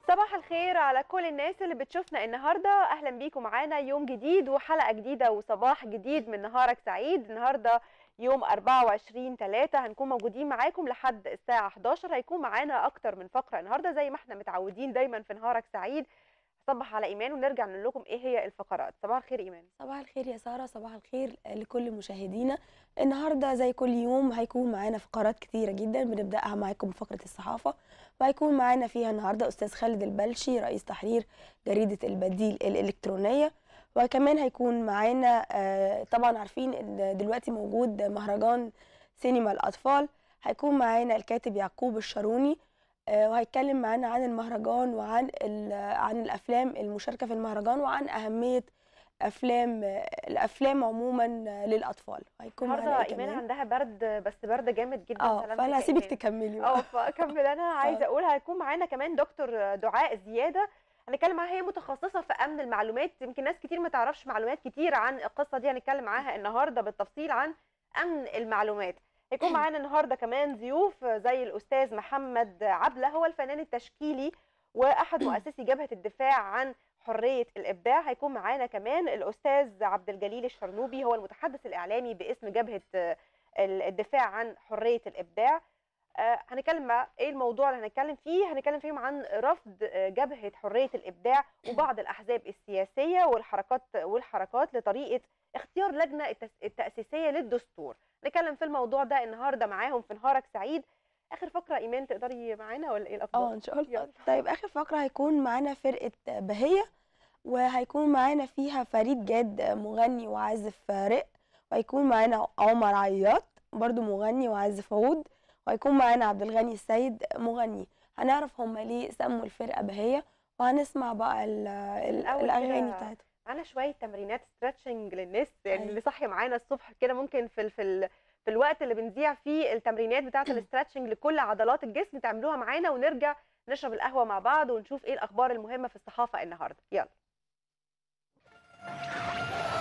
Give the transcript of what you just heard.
صباح الخير على كل الناس اللي بتشوفنا النهارده اهلا بيكم معانا يوم جديد وحلقه جديده وصباح جديد من نهارك سعيد النهارده يوم 24 3 هنكون موجودين معاكم لحد الساعه 11 هيكون معانا اكتر من فقره النهارده زي ما احنا متعودين دايما في نهارك سعيد صبح على ايمان ونرجع نقول لكم ايه هي الفقرات صباح الخير ايمان صباح الخير يا سارة صباح الخير لكل مشاهدينا النهاردة زي كل يوم هيكون معانا فقرات كتيرة جدا بنبدأها معاكم بفقرة الصحافة وهيكون معانا فيها النهاردة أستاذ خالد البلشي رئيس تحرير جريدة البديل الإلكترونية وكمان هيكون معانا آه، طبعا عارفين إن دلوقتي موجود مهرجان سينما الأطفال هيكون معانا الكاتب يعقوب الشاروني آه، وهيتكلم معانا عن المهرجان وعن ال- عن الافلام المشاركه في المهرجان وعن اهميه افلام الافلام عموما للاطفال هيكون معانا النهارده إيه ايمان كمان عندها برد بس برد جامد جدا اه سلامتك فانا يا هسيبك إيمان. تكملي اه بقى فاكمل انا عايزه آه. اقول هيكون معانا كمان دكتور دعاء زياده هنتكلم معاها هي متخصصه في امن المعلومات يمكن ناس كتير ما تعرفش معلومات كتير عن القصه دي هنتكلم معاها النهارده بالتفصيل عن امن المعلومات هيكون معانا النهارده كمان ضيوف زي الاستاذ محمد عبله هو الفنان التشكيلي واحد مؤسسي جبهه الدفاع عن حريه الابداع هيكون معانا كمان الاستاذ عبد الجليل الشرنوبي هو المتحدث الاعلامي باسم جبهه آه، الدفاع عن حريه الابداع آه، هنتكلم بقى ايه الموضوع اللي هنتكلم فيه هنتكلم فيهم عن رفض آه، جبهه حريه الابداع وبعض الاحزاب السياسيه والحركات والحركات لطريقه اختيار لجنه التس- التاسيسيه للدستور نتكلم في الموضوع ده النهارده معاهم في نهارك سعيد اخر فقره ايمان تقدري معانا ولا ايه الاخبار اه ان شاء الله يلا. طيب اخر فقره هيكون معانا فرقه بهيه وهيكون معانا فيها فريد جاد مغني وعازف رق وهيكون معانا عمر عياط برضو مغني وعازف عود وهيكون معانا عبد الغني السيد مغني هنعرف هم ليه سموا الفرقه بهيه وهنسمع بقى ال- ال- الأول الاغاني كده بتاعتهم معانا شويه تمرينات ستريتشنج للناس يعني أيوة. اللي صاحيه معانا الصبح كده ممكن في ال- في ال- في الوقت اللي بنذيع فيه التمرينات بتاعه الاسترتشنج لكل عضلات الجسم تعملوها معانا ونرجع نشرب القهوه مع بعض ونشوف ايه الاخبار المهمه في الصحافه النهارده يلا